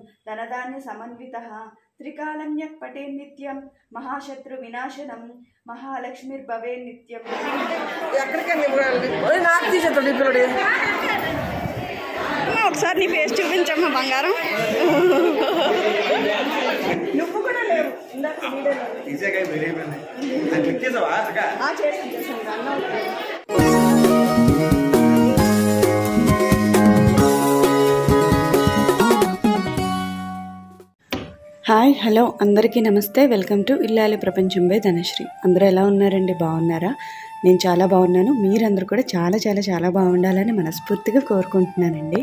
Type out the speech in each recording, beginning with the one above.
ధనధాన్య సమన్విత త్రికాలన్యక్ పటే నిత్యం మహాశత్రు వినాశనం మహాలక్ష్మిర్భవే నిత్యం ఎక్కడికండి ఇప్పుడు నాకు తీసేస్తాడు ఈ పిల్లడు అమ్మ, ఒకసారి నీ ఫేస్ చూపించమ్మా బంగారం నువ్వు కూడా లేవు ఇందాక వీడియోలో తీసేకాయ బిర్యానీ అది క్లిక్ చేసావా అక్క ఆ, చేసాను చేసాను అన్న హాయ్ హలో అందరికీ నమస్తే వెల్కమ్ టు ఇల్లాలి ప్రపంచం బై ధనశ్రీ అందరూ ఎలా ఉన్నారండి బాగున్నారా నేను చాలా బాగున్నాను మీరందరూ కూడా చాలా చాలా చాలా బాగుండాలని మనస్ఫూర్తిగా కోరుకుంటున్నానండి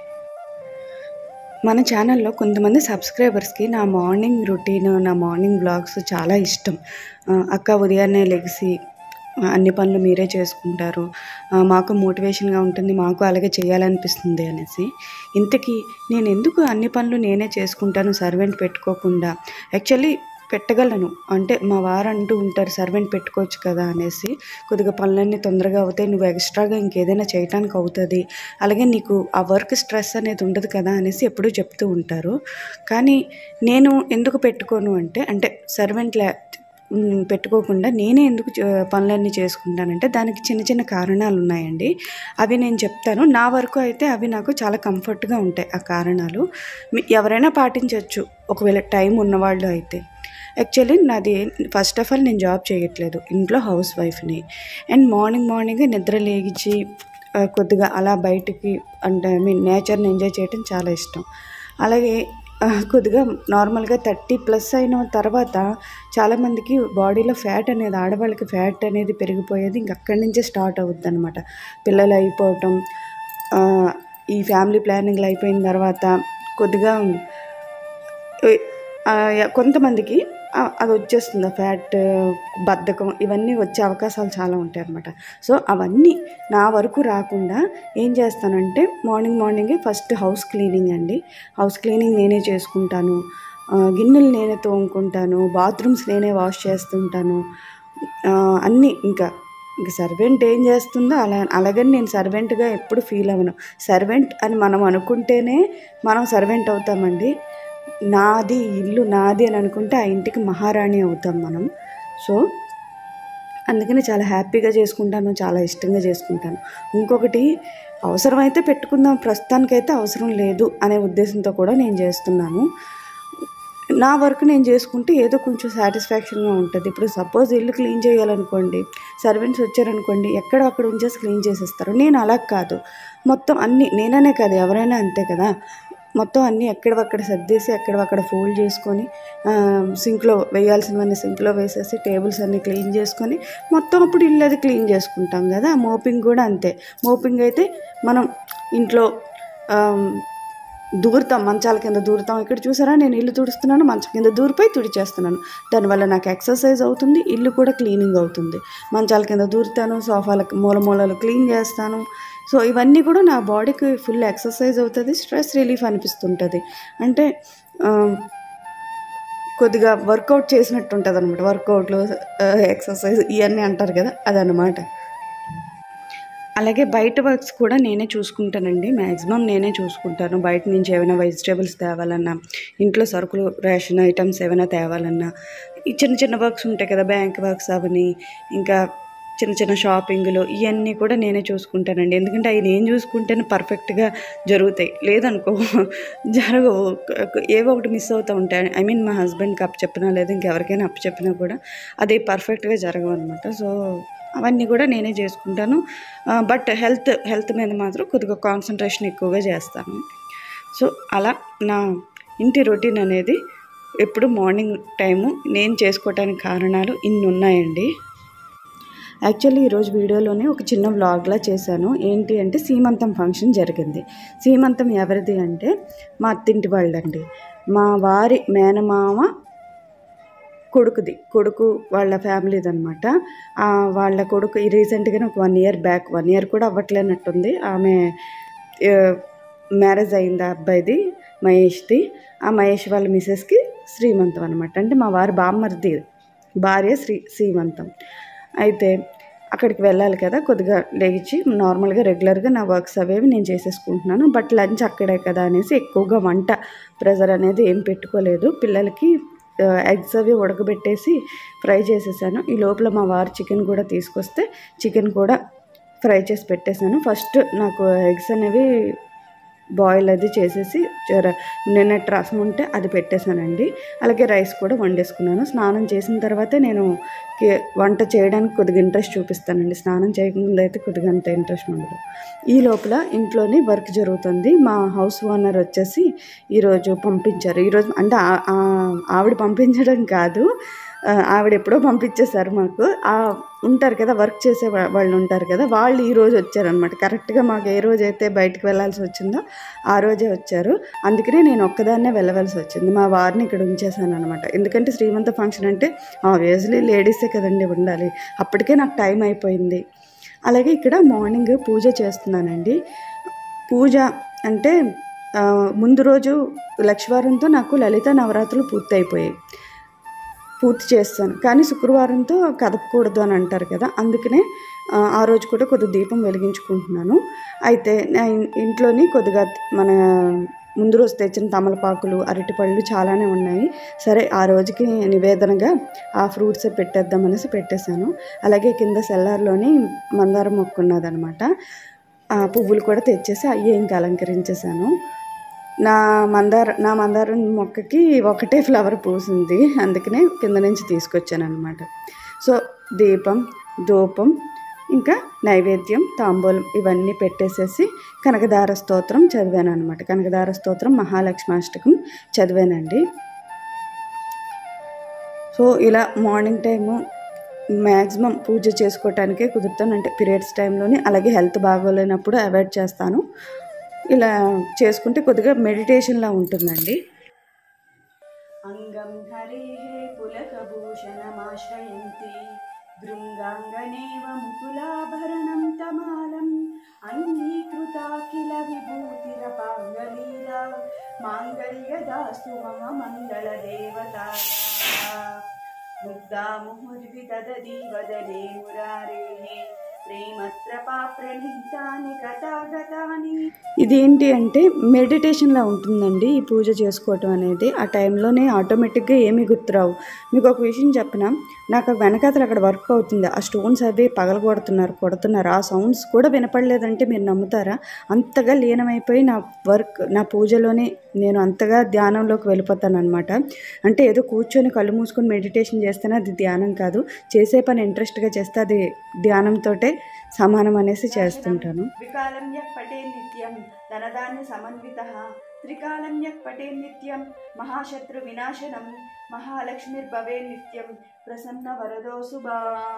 మన ఛానల్లో కొంతమంది సబ్స్క్రైబర్స్కి నా మార్నింగ్ రొటీన్ నా మార్నింగ్ బ్లాగ్స్ చాలా ఇష్టం ఆ, అక్క ఉదయాన్నే లెగిసి ఆ, అన్ని పనులు మీరే చేసుకుంటారు ఆ, మాకు మోటివేషన్గా ఉంటుంది మాకు అలాగే చేయాలనిపిస్తుంది అనేసి ఇంతకీ నేను ఎందుకు అన్ని పనులు నేనే చేసుకుంటాను సర్వెంట్ పెట్టుకోకుండా యాక్చువల్లీ పెట్టగలను అంటే మా వారు అంటూ ఉంటారు సర్వెంట్ పెట్టుకోవచ్చు కదా అనేసి కొద్దిగా పనులన్నీ తొందరగా అవుతాయి నువ్వు ఎక్స్ట్రాగా ఇంకేదైనా చేయటానికి అవుతుంది అలాగే నీకు ఆ వర్క్ స్ట్రెస్ అనేది ఉండదు కదా అనేసి ఎప్పుడూ చెప్తూ ఉంటారు కానీ నేను ఎందుకు పెట్టుకోను అంటే అంటే సర్వెంట్ లే ఉమ్, పెట్టుకోకుండా నేనే ఎందుకు చే- పనులన్నీ చేసుకుంటానంటే దానికి చిన్న చిన్న కారణాలు ఉన్నాయండి అవి నేను చెప్తాను నా వరకు అయితే అవి నాకు చాలా కంఫర్ట్గా ఉంటాయి ఆ కారణాలు మీ- ఎవరైనా పాటించవచ్చు ఒకవేళ టైం ఉన్నవాళ్ళు అయితే యాక్చువల్లీ నాది ఫస్ట్ ఆఫ్ ఆల్ నేను జాబ్ చేయట్లేదు ఇంట్లో హౌస్ వైఫ్ని అండ్ మార్నింగ్ మార్నింగ్ నిద్ర లేగించి ఆ, కొద్దిగా అలా బయటికి అంటే ఐ మీన్ నేచర్ని ఎంజాయ్ చేయడం చాలా ఇష్టం అలాగే ఆ, కొద్దిగా నార్మల్గా థర్టీ ప్లస్ అయిన తర్వాత చాలామందికి బాడీలో ఫ్యాట్ అనేది ఆడవాళ్ళకి ఫ్యాట్ అనేది పెరిగిపోయేది ఇంక అక్కడి నుంచే స్టార్ట్ అవుద్ది అనమాట పిల్లలు అయిపోవటం ఆ, ఈ ఫ్యామిలీ ప్లానింగ్లు అయిపోయిన తర్వాత కొద్దిగా ఏ- ఆ, య- కొంతమందికి ఆ, అది వచ్చేస్తుంది ఫ్యాట్ బద్ధకం ఇవన్నీ వచ్చే అవకాశాలు చాలా ఉంటాయి అన్నమాట సో అవన్నీ నా వరకు రాకుండా ఏం చేస్తానంటే మార్నింగ్ మార్నింగే ఫస్ట్ హౌస్ క్లీనింగ్ అండి హౌస్ క్లీనింగ్ నేనే చేసుకుంటాను ఆ, గిన్నెలు నేనే తోముకుంటాను బాత్రూమ్స్ నేనే వాష్ చేస్తుంటాను ఆ, అన్నీ ఇంకా ఇంక సర్వెంట్ ఏం చేస్తుందో అలా అలాగని నేను సర్వెంట్గా ఎప్పుడు ఫీల్ అవ్వను సర్వెంట్ అని మనం అనుకుంటేనే మనం సర్వెంట్ అవుతామండి నాది ఇల్లు నాది అని అనుకుంటే ఆ ఇంటికి మహారాణి అవుతాం మనం సో అందుకని చాలా హ్యాపీగా చేసుకుంటాను చాలా ఇష్టంగా చేసుకుంటాను ఇంకొకటి అవసరమైతే పెట్టుకుందాం ప్రస్తుతానికైతే అవసరం లేదు అనే ఉద్దేశంతో కూడా నేను చేస్తున్నాను నా వర్క్ నేను చేసుకుంటే ఏదో కొంచెం సాటిస్ఫాక్షన్గా ఉంటుంది ఇప్పుడు సపోజ్ ఇల్లు క్లీన్ చేయాలనుకోండి సర్వెంట్స్ వచ్చారనుకోండి ఎక్కడ అక్కడ ఉంచేసి క్లీన్ చేసేస్తారు నేను అలా కాదు మొత్తం అన్నీ నేననే కాదు ఎవరైనా అంతే కదా మొత్తం అన్నీ ఎక్కడవక్కడ సర్దేసి ఎక్కడవక్కడ ఫోల్డ్ చేసుకొని సింక్లో వేయాల్సినవన్నీ సింక్లో వేసేసి టేబుల్స్ అన్నీ క్లీన్ చేసుకొని మొత్తం అప్పుడు ఇల్లు అది క్లీన్ చేసుకుంటాం కదా మోపింగ్ కూడా అంతే మోపింగ్ అయితే మనం ఇంట్లో ఆమ్, దూరుతాం మంచాల కింద దూరుతాం ఇక్కడ చూసారా నేను ఇల్లు తుడుస్తున్నాను మంచం కింద దూరిపోయి తుడిచేస్తున్నాను దానివల్ల నాకు ఎక్సర్సైజ్ అవుతుంది ఇల్లు కూడా క్లీనింగ్ అవుతుంది మంచాల కింద దూరుతాను సోఫాలకు మూల మూలలు క్లీన్ చేస్తాను సో ఇవన్నీ కూడా నా బాడీకి ఫుల్ ఎక్సర్సైజ్ అవుతుంది స్ట్రెస్ రిలీఫ్ అనిపిస్తుంటుంది అంటే ఆ, కొద్దిగా వర్కౌట్ చేసినట్టు ఉంటుంది అనమాట వర్కౌట్లు ఎక్సర్సైజ్ ఇవన్నీ అంటారు కదా అదనమాట అలాగే బయట వర్క్స్ కూడా నేనే చూసుకుంటానండి మ్యాక్సిమం నేనే చూసుకుంటాను బయట నుంచి ఏమైనా వెజిటేబుల్స్ తేవాలన్నా ఇంట్లో సరుకులు రేషన్ ఐటమ్స్ ఏమైనా తేవాలన్నా ఈ చిన్న చిన్న వర్క్స్ ఉంటాయి కదా బ్యాంక్ వర్క్స్ అవని ఇంకా చిన్న చిన్న షాపింగ్లు ఇవన్నీ కూడా నేనే చూసుకుంటానండి ఎందుకంటే అవి నేను చూసుకుంటేనే పర్ఫెక్ట్గా జరుగుతాయి లేదనుకో జరగవు ఏవో ఒకటి మిస్ అవుతూ ఉంటాయి ఐ మీన్ మా హస్బెండ్కి అప్పు చెప్పినా లేదా ఇంకెవరికైనా అప్పు చెప్పినా కూడా అది పర్ఫెక్ట్గా జరగవు అనమాట సో అవన్నీ కూడా నేనే చేసుకుంటాను బట్ హెల్త్ హెల్త్ మీద మాత్రం కొద్దిగా కాన్సన్ట్రేషన్ ఎక్కువగా చేస్తాను సో అలా నా ఇంటి రొటీన్ అనేది ఎప్పుడు మార్నింగ్ టైము నేను చేసుకోవటానికి కారణాలు ఇన్ని ఉన్నాయండి యాక్చువల్లీ ఈరోజు వీడియోలోనే ఒక చిన్న వ్లాగ్లా చేశాను ఏంటి అంటే సీమంతం ఫంక్షన్ జరిగింది సీమంతం ఎవరిది అంటే మా అత్తింటి వాళ్ళండి మా వారి మేనమామ కొడుకుది కొడుకు వాళ్ళ ఫ్యామిలీది అనమాట వాళ్ళ కొడుకు ఈ రీసెంట్గానే ఒక one year back one year కూడా అవ్వట్లేనట్టుంది ఆమె మ్యారేజ్ అయింది ఆ అబ్బాయిది మహేష్ది ఆ మహేష్ వాళ్ళ మిసెస్కి శ్రీమంతం అనమాట అంటే మా వారి బామ్మర్ది భార్య శ్రీ శ్రీమంతం అయితే అక్కడికి వెళ్ళాలి కదా కొద్దిగా లేచి నార్మల్గా రెగ్యులర్గా నా వర్క్స్ అవేవి నేను చేసేసుకుంటున్నాను బట్ లంచ్ అక్కడే కదా అనేసి ఎక్కువగా వంట ప్రెజర్ అనేది ఏం పెట్టుకోలేదు పిల్లలకి ఎగ్స్ అవి ఉడకబెట్టేసి ఫ్రై చేసేసాను ఈ లోపల మా వారు చికెన్ కూడా తీసుకొస్తే చికెన్ కూడా ఫ్రై చేసి పెట్టేశాను ఫస్ట్ నాకు ఎగ్స్ అనేవి బాయిల్ అది చేసేసి జర నిన్నటి రసం ఉంటే అది పెట్టేశానండి అలాగే రైస్ కూడా వండేసుకున్నాను స్నానం చేసిన తర్వాతే నేను కే- వంట చేయడానికి కొద్దిగా ఇంట్రెస్ట్ చూపిస్తానండి స్నానం చేయకముందు అయితే కొద్దిగా అంత ఇంట్రెస్ట్ ఉండదు ఈ లోపల ఇంట్లోని వర్క్ జరుగుతుంది మా హౌస్ ఓనర్ వచ్చేసి ఈరోజు పంపించారు ఈరోజు అంటే ఆ- ఆ- ఆవిడ పంపించడం కాదు ఆ, ఆవిడ ఎప్పుడో పంపించేశారు మాకు ఆ ఉంటారు కదా వర్క్ చేసే వా- వాళ్ళు ఉంటారు కదా వాళ్ళు ఈ రోజు వచ్చారనమాట కరెక్ట్గా మాకు ఏ రోజు అయితే బయటకు వెళ్ళాల్సి వచ్చిందో ఆ రోజే వచ్చారు అందుకనే నేను ఒక్కదాన్నే వెళ్ళవలసి వచ్చింది మా వారిని ఇక్కడ ఉంచేసాను అనమాట ఎందుకంటే శ్రీమంత ఫంక్షన్ అంటే ఆబ్వియస్లీ లేడీసే కదండి ఉండాలి అప్పటికే నాకు టైం అయిపోయింది అలాగే ఇక్కడ మార్నింగ్ పూజ చేస్తున్నానండి పూజ అంటే ఆ, ముందు రోజు లక్షవారంతో నాకు లలిత నవరాత్రులు పూర్తయిపోయాయి పూర్తి చేస్తాను కానీ శుక్రవారంతో కదపకూడదు అని అంటారు కదా అందుకనే ఆ, ఆ రోజు కూడా కొద్దిగా దీపం వెలిగించుకుంటున్నాను అయితే నా ఇన్- ఇంట్లోని కొద్దిగా మన ముందు రోజు తెచ్చిన తమలపాకులు అరటిపళ్ళు చాలానే ఉన్నాయి సరే ఆ రోజుకి నివేదనగా ఆ ఫ్రూట్స్ పెట్టేద్దాం అనేసి పెట్టేశాను అలాగే కింద సెల్లార్లోని మందారం మొక్క ఉన్నదనమాట ఆ పువ్వులు కూడా తెచ్చేసి అయ్యే ఇంకా అలంకరించేశాను నా మందార నా మందారం మొక్కకి ఒకటే ఫ్లవర్ పూసింది అందుకనే కింద నుంచి తీసుకొచ్చాను అనమాట సో దీపం ధూపం ఇంకా నైవేద్యం తాంబూలం ఇవన్నీ పెట్టేసేసి కనకదార స్తోత్రం చదివాను అనమాట కనకదార స్తోత్రం మహాలక్ష్మాష్టకం చదివానండి సో ఇలా మార్నింగ్ టైము మ్యాక్సిమం పూజ చేసుకోవటానికే కుదురుతాను అంటే పీరియడ్స్ టైంలోని అలాగే హెల్త్ బాగోలేనప్పుడు అవాయిడ్ చేస్తాను ఇలా చేసుకుంటే కొద్దిగా మెడిటేషన్లా ఉంటుందండి అంగం హరే పులకభూషణమాశ్రయంతి భృంగాంగనేవ ముకులాభరణం తమాలం అంగీకృతాఖిల విభూతిరపాంగలీలా మాంగళ్యదాస్తు మమ మంగళ ముగ్ధా ముహుర్విదదీ వదనే మురారేః ప్రేమత్రపా ప్రణీతాని కథాగతాని ఇదేంటి అంటే మెడిటేషన్లా ఉంటుందండి ఈ పూజ చేసుకోవటం అనేది ఆ టైంలోనే ఆటోమేటిక్గా ఏమీ గుర్తురావు మీకు ఒక విషయం చెప్పిన నాకు ఆ వెనకాతలు అక్కడ వర్క్ అవుతుంది ఆ స్టోన్స్ అవి పగల కొడుతున్నారు కొడుతున్నారు ఆ సౌండ్స్ కూడా వినపడలేదంటే మీరు నమ్ముతారా అంతగా లీనమైపోయి నా వర్క్ నా పూజలోనే నేను అంతగా ధ్యానంలోకి వెళ్ళిపోతాను అనమాట అంటే ఏదో కూర్చొని కళ్ళు మూసుకొని మెడిటేషన్ చేస్తేనే అది ధ్యానం కాదు చేసే పని ఇంట్రెస్ట్గా చేస్తే అది ధ్యానంతోటే సమానం అనేసి చేస్తుంటాను వికాలం యః పటే నిత్యం ధనధాన్య సమన్విత త్రికాలం యః పటే నిత్యం మహాశత్రు వినాశనం మహాలక్ష్మిర్భవే నిత్యం ప్రసన్న వరదో శుభా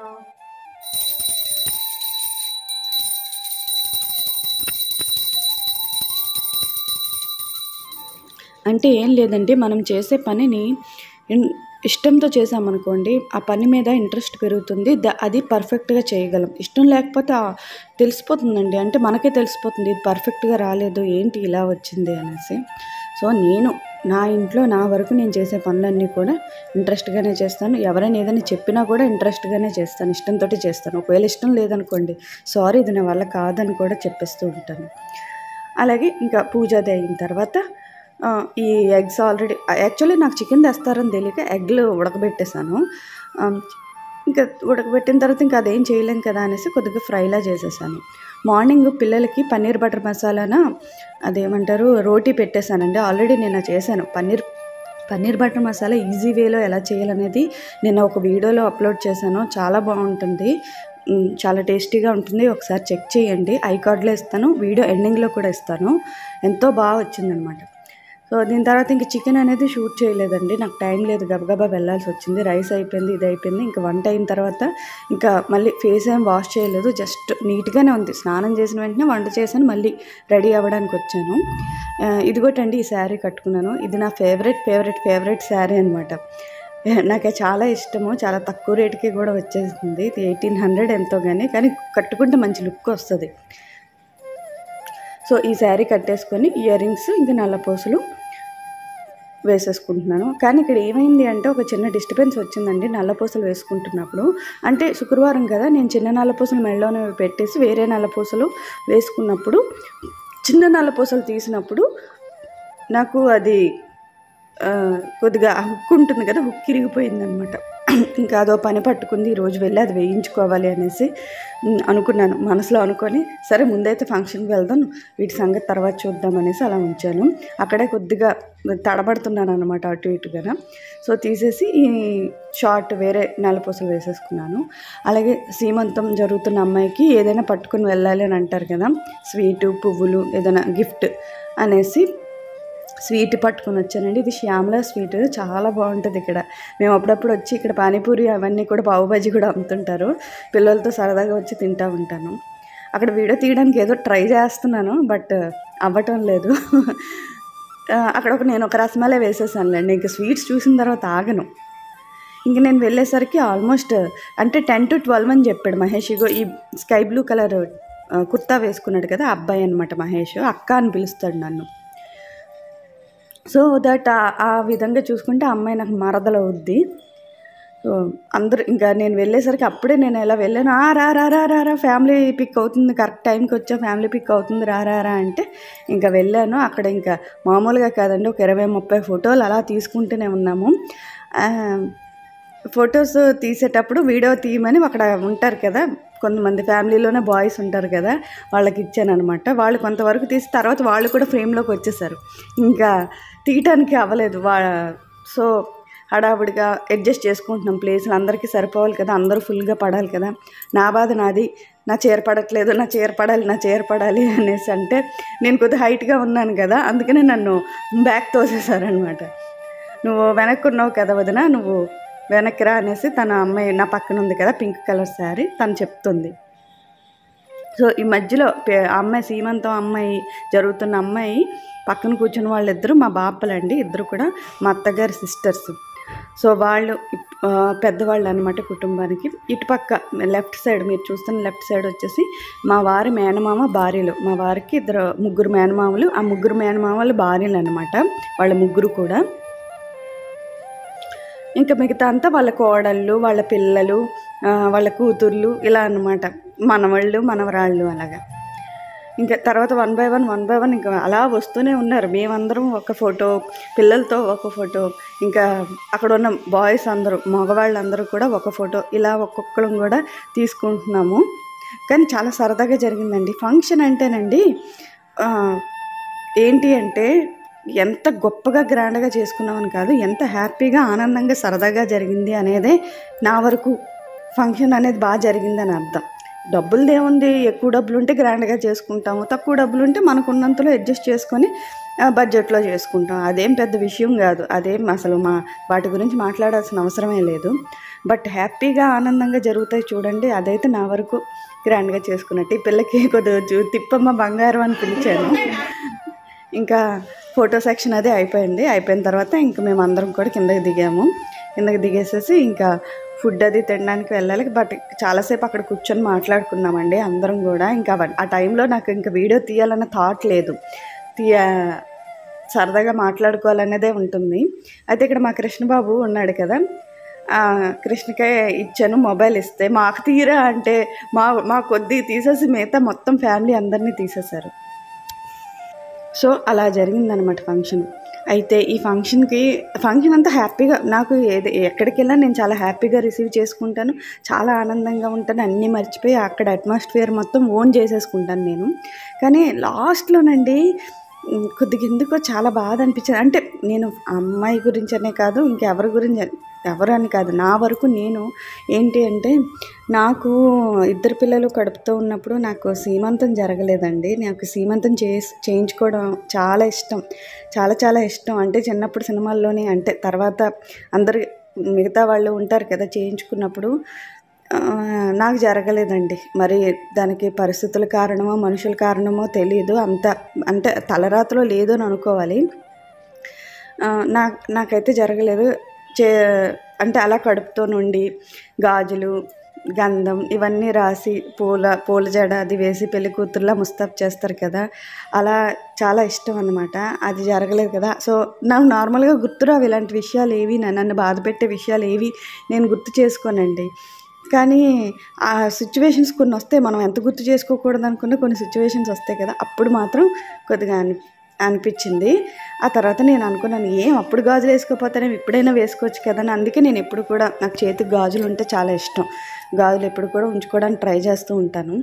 అంటే ఏం లేదండి మనం చేసే పనిని ఇన్- ఇష్టంతో చేసామనుకోండి ఆ పని మీద ఇంట్రెస్ట్ పెరుగుతుంది ద- అది పర్ఫెక్ట్గా చేయగలం ఇష్టం లేకపోతే ఆ తెలిసిపోతుందండి అంటే మనకే తెలిసిపోతుంది ఇది పర్ఫెక్ట్గా రాలేదు ఏంటి ఇలా వచ్చింది అనేసి సో నేను నా ఇంట్లో నా వరకు నేను చేసే పనులన్నీ కూడా ఇంట్రెస్ట్గానే చేస్తాను ఎవరైనా ఏదైనా చెప్పినా కూడా ఇంట్రెస్ట్గానే చేస్తాను ఇష్టంతో చేస్తాను ఒకవేళ ఇష్టం లేదనుకోండి సారీ ఇది నా వల్ల కాదని కూడా చెప్పేస్తూ ఉంటాను అలాగే ఇంకా పూజ అది అయిన తర్వాత ఆ, ఈ ఎగ్స్ ఆల్రెడీ యాక్చువల్లీ నాకు చికెన్ తెస్తారని తెలియక ఎగ్లు ఉడకబెట్టేశాను ఆ, ఇంకా ఉడకబెట్టిన తర్వాత ఇంకా అదేం చేయలేం కదా అనేసి కొద్దిగా ఫ్రైలా చేసేసాను మార్నింగ్ పిల్లలకి పన్నీర్ బటర్ మసాలాన అదేమంటారు రోటీ పెట్టేశానండి ఆల్రెడీ నేను అది చేశాను పన్నీర్ పన్నీర్ బటర్ మసాలా ఈజీ వేలో ఎలా చేయాలనేది నేను ఒక వీడియోలో అప్లోడ్ చేశాను చాలా బాగుంటుంది మ్, చాలా టేస్టీగా ఉంటుంది ఒకసారి చెక్ చేయండి ఐ కార్డ్లో ఇస్తాను వీడియో ఎండింగ్లో కూడా ఇస్తాను ఎంతో బాగా వచ్చిందనమాట సో దీని తర్వాత ఇంక చికెన్ అనేది షూట్ చేయలేదండి నాకు టైం లేదు గబగబా వెళ్ళాల్సి వచ్చింది రైస్ అయిపోయింది ఇది అయిపోయింది ఇంకా వంట అయిన తర్వాత ఇంకా మళ్ళీ ఫేస్ ఏం వాష్ చేయలేదు జస్ట్ నీట్గానే ఉంది స్నానం చేసిన వెంటనే వంట చేశాను మళ్ళీ రెడీ అవ్వడానికి వచ్చాను ఆ, ఇదిగోటండి ఈ శారీ కట్టుకున్నాను ఇది నా ఫేవరెట్ ఫేవరెట్ ఫేవరెట్ శారీ అనమాట నాకు చాలా ఇష్టము చాలా తక్కువ రేటుకి కూడా వచ్చేసింది ఇది ఎయిటీన్ హండ్రెడ్ ఎంతో కానీ కానీ కట్టుకుంటే మంచి లుక్ వస్తుంది సో ఈ శారీ కట్టేసుకొని ఇయర్ రింగ్స్ ఇంకా నల్లపూసలు వేసేసుకుంటున్నాను కానీ ఇక్కడ ఏమైంది అంటే ఒక చిన్న డిస్టర్బెన్స్ వచ్చిందండి నల్లపూసలు వేసుకుంటున్నప్పుడు అంటే శుక్రవారం కదా నేను చిన్న నల్లపూసలు మెడలోనే పెట్టేసి వేరే నల్లపూసలు వేసుకున్నప్పుడు చిన్న నల్లపూసలు తీసినప్పుడు నాకు అది ఆ, కొద్దిగా ఆ హుక్ ఉంటుంది కదా హుక్ ఇరిగిపోయింది అనమాట ఇంకా అదో పని పట్టుకుంది ఈరోజు వెళ్ళి అది వేయించుకోవాలి అనేసి ఉమ్, అనుకున్నాను మనసులో అనుకొని సరే ముందైతే ఫంక్షన్కి వెళ్దాం వీటి సంగతి తర్వాత చూద్దాం అనేసి అలా ఉంచాను అక్కడే కొద్దిగా తడబడుతున్నాను అనమాట అటు ఇటుగా సో తీసేసి ఈ షార్ట్ వేరే నల్లపూసలు వేసేసుకున్నాను అలాగే సీమంతం జరుగుతున్న అమ్మాయికి ఏదైనా పట్టుకుని వెళ్ళాలి అని అంటారు కదా స్వీటు పువ్వులు ఏదైనా గిఫ్ట్ అనేసి స్వీట్ పట్టుకొని వచ్చానండి ఇది శ్యామల స్వీట్ చాలా బాగుంటుంది ఇక్కడ మేము అప్పుడప్పుడు వచ్చి ఇక్కడ పానీపూరి అవన్నీ కూడా పావు బజ్జీ కూడా అమ్ముతుంటారు పిల్లలతో సరదాగా వచ్చి తింటూ ఉంటాను అక్కడ వీడియో తీయడానికి ఏదో ట్రై చేస్తున్నాను బట్ అవ్వటం లేదు ఆ, అక్కడ ఒక నేను ఒక రసమలే వేసేసానులేండి ఇంకా స్వీట్స్ చూసిన తర్వాత ఆగను ఇంక నేను వెళ్ళేసరికి ఆల్మోస్ట్ అంటే టెన్ టు ట్వెల్వ్ అని చెప్పాడు మహేష్ ఇగో ఈ స్కై బ్లూ కలర్ ఆ, కుర్తా వేసుకున్నాడు కదా ఆ అబ్బాయి అనమాట మహేష్ అక్క అని పిలుస్తాడు నన్ను సో దట్ ఆ విధంగా చూసుకుంటే ఆ అమ్మాయి నాకు మరదలు అవుద్ది సో అందరూ ఇంకా నేను వెళ్ళేసరికి అప్పుడే నేను ఎలా వెళ్ళాను "ఆ, రా రా రా రా రా ఫ్యామిలీ పిక్ అవుతుంది కరెక్ట్ టైంకి వచ్చా ఫ్యామిలీ పిక్ అవుతుంది రా రా రా అంటే ఇంకా వెళ్ళాను అక్కడ ఇంకా మామూలుగా కాదండి ఒక ఇరవై ముప్పై ఫోటోలు అలా తీసుకుంటూనే ఉన్నాము ఆ, ఫొటోస్ తీసేటప్పుడు వీడియో తీయమని అక్కడ ఉంటారు కదా కొంతమంది ఫ్యామిలీలోనే బాయ్స్ ఉంటారు కదా వాళ్ళకి ఇచ్చాను అనమాట వాళ్ళు కొంతవరకు తీసి తర్వాత వాళ్ళు కూడా ఫ్రేమ్లోకి వచ్చేసారు ఇంకా తీయటానికి అవ్వలేదు వా సో హడావుడిగా అడ్జస్ట్ చేసుకుంటున్నాం ప్లేస్లు అందరికీ సరిపోవాలి కదా అందరూ ఫుల్గా పడాలి కదా నా బాధ నాది నా చీర పడట్లేదు నా చీర పడాలి నా చీర పడాలి అనేసి అంటే నేను కొద్దిగా హైట్గా ఉన్నాను కదా అందుకనే నన్ను బ్యాక్ తోసేశారనమాట నువ్వు వెనక్కి ఉన్నావు కదా వదిన నువ్వు వెనక్కి రా అనేసి తన అమ్మాయి నా పక్కన ఉంది కదా పింక్ కలర్ శారీ తను చెప్తుంది సో ఈ మధ్యలో పే- ఆ అమ్మాయి సీమంతం అమ్మాయి జరుగుతున్న అమ్మాయి పక్కన కూర్చున్న వాళ్ళిద్దరూ మా బాపలండి ఇద్దరు కూడా మా అత్తగారి సిస్టర్స్ సో వాళ్ళు ఇప్- ఆ, పెద్దవాళ్ళు అనమాట కుటుంబానికి ఇటుపక్క లెఫ్ట్ సైడ్ మీరు చూస్తున్న లెఫ్ట్ సైడ్ వచ్చేసి మా వారి మేనమామ భార్యలు మా వారికి ఇద్దరు ముగ్గురు మేనమామలు ఆ ముగ్గురు మేనమామలు భార్యలు అనమాట వాళ్ళ ముగ్గురు కూడా ఇంకా మిగతా అంతా వాళ్ళ కోడళ్ళు వాళ్ళ పిల్లలు ఆ, వాళ్ళ కూతుర్లు ఇలా అన్నమాట మనవాళ్ళు మనవరాళ్ళు అలాగా ఇంకా తర్వాత one by one one by one ఇంకా అలా వస్తూనే ఉన్నారు మేమందరం ఒక ఫోటో పిల్లలతో ఒక ఫోటో ఇంకా అక్కడ ఉన్న బాయ్స్ అందరూ మగవాళ్ళందరూ కూడా ఒక ఫోటో ఇలా ఒక్కొక్కరం కూడా తీసుకుంటున్నాము కానీ చాలా సరదాగా జరిగిందండి ఫంక్షన్ అంటేనండి ఆ, ఏంటి అంటే ఎంత గొప్పగా గ్రాండ్గా చేసుకున్నామని కాదు ఎంత హ్యాపీగా ఆనందంగా సరదాగా జరిగింది అనేదే నా వరకు ఫంక్షన్ అనేది బాగా జరిగిందని అర్థం డబ్బులు ఏముంది ఎక్కువ డబ్బులు ఉంటే గ్రాండ్గా చేసుకుంటాము తక్కువ డబ్బులు ఉంటే మనకున్నంతలో అడ్జస్ట్ చేసుకొని ఆ, బడ్జెట్లో చేసుకుంటాం అదేం పెద్ద విషయం కాదు అదేం అసలు మా వాటి గురించి మాట్లాడాల్సిన అవసరమే లేదు బట్ హ్యాపీగా ఆనందంగా జరుగుతాయి చూడండి అదైతే నా వరకు గ్రాండ్గా చేసుకున్నట్టు ఈ పిల్లకి కొద్దిగా చూ- తిప్పమ్మ బంగారం అని పిలిచాను ఇంకా ఫోటో సెక్షన్ అదే అయిపోయింది అయిపోయిన తర్వాత ఇంకా మేము అందరం కూడా కిందకి దిగాము కిందకి దిగేసేసి ఇంకా ఫుడ్ అది తినడానికి వెళ్ళాలి బట్ చాలాసేపు అక్కడ కూర్చొని మాట్లాడుకున్నామండి అందరం కూడా ఇంకా అవ- ఆ టైంలో నాకు ఇంకా వీడియో తీయాలన్న థాట్ లేదు తీయ సరదాగా మాట్లాడుకోవాలనేదే ఉంటుంది అయితే ఇక్కడ మా కృష్ణబాబు ఉన్నాడు కదా ఆ, కృష్ణకే ఇచ్చాను మొబైల్ ఇస్తే మాకు తీరా అంటే మా మా కొద్ది తీసేసి మిగతా మొత్తం ఫ్యామిలీ అందరినీ తీసేశారు సో అలా జరిగిందనమాట ఫంక్షన్ అయితే ఈ ఫంక్షన్కి ఫంక్షన్ అంతా హ్యాపీగా నాకు ఏది ఎక్కడికి వెళ్ళినా నేను చాలా హ్యాపీగా రిసీవ్ చేసుకుంటాను చాలా ఆనందంగా ఉంటాను అన్నీ మర్చిపోయి అక్కడ అట్మాస్ఫియర్ మొత్తం ఓన్ చేసేసుకుంటాను నేను కానీ లాస్ట్లోనండి ఉమ్, కొద్దిగా ఎందుకో చాలా బాధ అనిపించింది అంటే నేను ఆ అమ్మాయి గురించనే కాదు ఇంకెవరి గురించి ఎవరు అని కాదు నా వరకు నేను ఏంటి అంటే నాకు ఇద్దరు పిల్లలు కడుపుతో ఉన్నప్పుడు నాకు సీమంతం జరగలేదండి నాకు సీమంతం చేసి చేయించుకోవడం చాలా ఇష్టం చాలా చాలా ఇష్టం అంటే చిన్నప్పుడు సినిమాల్లోనే అంటే తర్వాత అందరు మిగతా వాళ్ళు ఉంటారు కదా చేయించుకున్నప్పుడు ఆ, నాకు జరగలేదండి మరి దానికి పరిస్థితుల కారణమో మనుషుల కారణమో తెలియదు అంత అంటే తలరాతలో లేదు అని అనుకోవాలి ఆ, నా నాకైతే జరగలేదు చే అంటే అలా కడుపుతో నుండి గాజులు గంధం ఇవన్నీ రాసి పూల పూల జడ అది వేసి పెళ్లి కూతుర్లా ముస్తాబ్ చేస్తారు కదా అలా చాలా ఇష్టం అనమాట అది జరగలేదు కదా సో నాకు నార్మల్గా గుర్తురావు ఇలాంటి విషయాలు ఏవి నన్ను బాధ పెట్టే విషయాలు ఏవి నేను గుర్తు చేసుకోనండి కానీ ఆ సిచ్యువేషన్స్ కొన్ని వస్తాయి మనం ఎంత గుర్తు చేసుకోకూడదు అనుకున్న కొన్ని సిచ్యువేషన్స్ వస్తాయి కదా అప్పుడు మాత్రం కొద్దిగా అని అనిపించింది ఆ తర్వాత నేను అనుకున్నాను ఏం అప్పుడు గాజులు వేసుకోకపోతేనే ఇప్పుడైనా వేసుకోవచ్చు కదా అని అందుకే నేను ఎప్పుడు కూడా నాకు చేతికి గాజులు ఉంటే చాలా ఇష్టం గాజులు ఎప్పుడు కూడా ఉంచుకోవడానికి ట్రై చేస్తూ ఉంటాను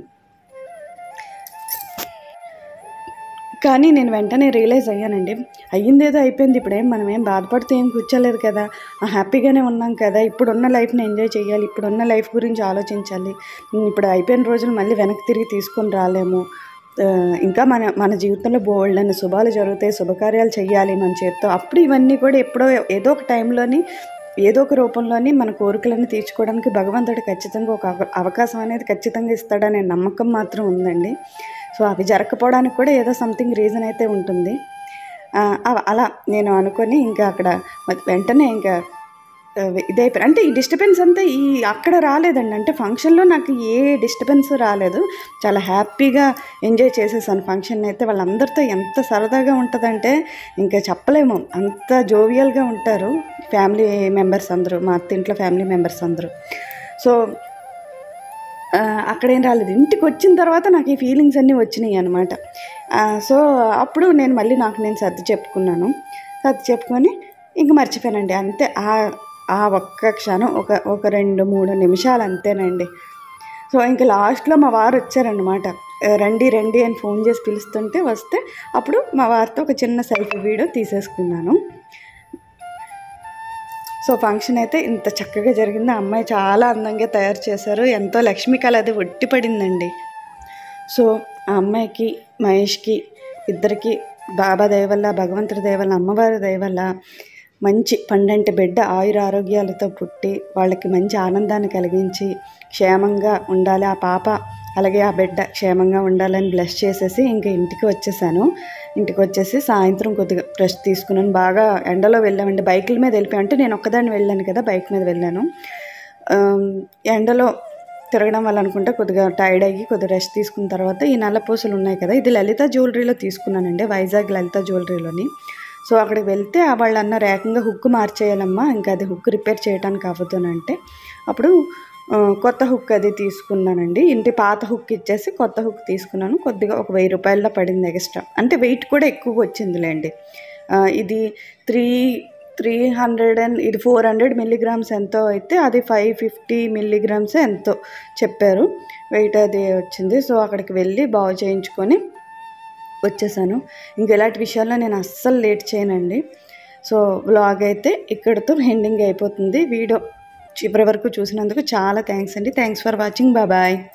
కానీ నేను వెంటనే రియలైజ్ అయ్యానండి అయ్యిందేదో అయిపోయింది ఇప్పుడేం మనం ఏం బాధపడుతూ ఏం కూర్చోలేదు కదా ఆ, హ్యాపీగానే ఉన్నాం కదా ఇప్పుడున్న లైఫ్ని ఎంజాయ్ చేయాలి ఇప్పుడున్న లైఫ్ గురించి ఆలోచించాలి ఉమ్, ఇప్పుడు అయిపోయిన రోజులు మళ్ళీ వెనక్కి తిరిగి తీసుకొని రాలేము ఆ, ఇంకా మన మన జీవితంలో బోల్డ్ అని శుభాలు జరుగుతాయి శుభకార్యాలు చేయాలి మన చేత్తో అప్పుడు ఇవన్నీ కూడా ఎప్పుడో ఏదో ఒక టైంలోని ఏదో ఒక రూపంలోని మన కోరికలన్నీ తీర్చుకోవడానికి భగవంతుడు ఖచ్చితంగా ఒక అవ- అవకాశం అనేది ఖచ్చితంగా ఇస్తాడనే నమ్మకం మాత్రం ఉందండి సో అవి జరగకపోవడానికి కూడా ఏదో సంథింగ్ రీజన్ అయితే ఉంటుంది ఆ, అవ- అలా నేను అనుకొని ఇంకా అక్కడ మ- వెంటనే ఇంకా ఆ, ఇదైపోయి అంటే ఈ డిస్టర్బెన్స్ అంతా ఈ అక్కడ రాలేదండి అంటే ఫంక్షన్లో నాకు ఏ డిస్టర్బెన్స్ రాలేదు చాలా హ్యాపీగా ఎంజాయ్ చేసేసాను ఫంక్షన్ అయితే వాళ్ళందరితో ఎంత సరదాగా ఉంటుందంటే ఇంకా చెప్పలేము అంత జోవియల్గా ఉంటారు ఫ్యామిలీ మెంబర్స్ అందరూ మా అత్తింట్లో ఫ్యామిలీ మెంబర్స్ అందరూ సో ఆ, అక్కడేం రాలేదు ఇంటికి వచ్చిన తర్వాత నాకు ఈ ఫీలింగ్స్ అన్నీ వచ్చినాయి అనమాట సో అప్పుడు నేను మళ్ళీ నాకు నేను సర్ది చెప్పుకున్నాను సర్ది చెప్పుకొని ఇంక మర్చిపోయానండి అంతే ఆ ఆ ఒక్క క్షణం ఒక ఒక రెండు మూడు నిమిషాలు అంతేనండి సో ఇంకా లాస్ట్లో మా వారు వచ్చారనమాట రండి రండి అని ఫోన్ చేసి పిలుస్తుంటే వస్తే అప్పుడు మా వారితో ఒక చిన్న సెల్ఫీ వీడియో తీసేసుకున్నాను సో ఫంక్షన్ అయితే ఇంత చక్కగా జరిగింది ఆ అమ్మాయి చాలా అందంగా తయారు చేశారు ఎంతో లక్ష్మీ కళ అది ఒట్టి పడిందండి సో ఆ అమ్మాయికి మహేష్కి ఇద్దరికి బాబా దయ వల్ల భగవంతుడి దయ వల్ల అమ్మవారి దయ వల్ల మంచి పండంటి బిడ్డ ఆయుర ఆరోగ్యాలతో పుట్టి వాళ్ళకి మంచి ఆనందాన్ని కలిగించి క్షేమంగా ఉండాలి ఆ పాప అలాగే ఆ బిడ్డ క్షేమంగా ఉండాలని బ్లెస్ చేసేసి ఇంకా ఇంటికి వచ్చేసాను ఇంటికి వచ్చేసి సాయంత్రం కొద్దిగా రెస్ట్ తీసుకున్నాను బాగా ఎండలో వెళ్ళామండి బైకుల మీద వెళ్ళిపోయాం అంటే నేను ఒక్కదాన్ని వెళ్ళాను కదా బైక్ మీద వెళ్ళాను ఆమ్, ఎండలో తిరగడం వల్ల అనుకుంటే కొద్దిగా టైర్డ్ అయ్యి కొద్దిగా రెస్ట్ తీసుకున్న తర్వాత ఈ నల్ల పూసలు ఉన్నాయి కదా ఇది లలిత జ్యువెలరీలో తీసుకున్నానండి వైజాగ్ లలిత జ్యువెలరీలోని సో అక్కడికి వెళ్తే ఆ వాళ్ళు అన్నారు ఏకంగా హుక్ మార్చేయాలమ్మా ఇంకా అది హుక్ రిపేర్ చేయడానికి అవ్వదునంటే అప్పుడు ఆ, కొత్త హుక్ అది తీసుకున్నానండి ఇంటి పాత హుక్ ఇచ్చేసి కొత్త హుక్ తీసుకున్నాను కొద్దిగా ఒక వెయ్యి రూపాయల్లో పడింది ఎక్స్ట్రా అంటే వెయిట్ కూడా ఎక్కువ వచ్చిందిలేండి ఆ, ఇది త్రీ త్రీ హండ్రెడ్ అండ్ ఇది ఫోర్ హండ్రెడ్ మిల్లీగ్రామ్స్ ఎంతో అయితే అది ఫైవ్ ఫిఫ్టీ మిల్లీగ్రామ్స్ ఎంతో చెప్పారు వెయిట్ అది వచ్చింది సో అక్కడికి వెళ్ళి బాగు చేయించుకొని వచ్చేసాను ఇంక ఇలాంటి విషయాల్లో నేను అస్సలు లేట్ చేయనండి సో వ్లాగ్ అయితే ఇక్కడితో ఎండింగ్ అయిపోతుంది వీడియో చివరి వరకు చూసినందుకు చాలా థ్యాంక్స్ అండి థ్యాంక్స్ ఫర్ వాచింగ్ బాయ్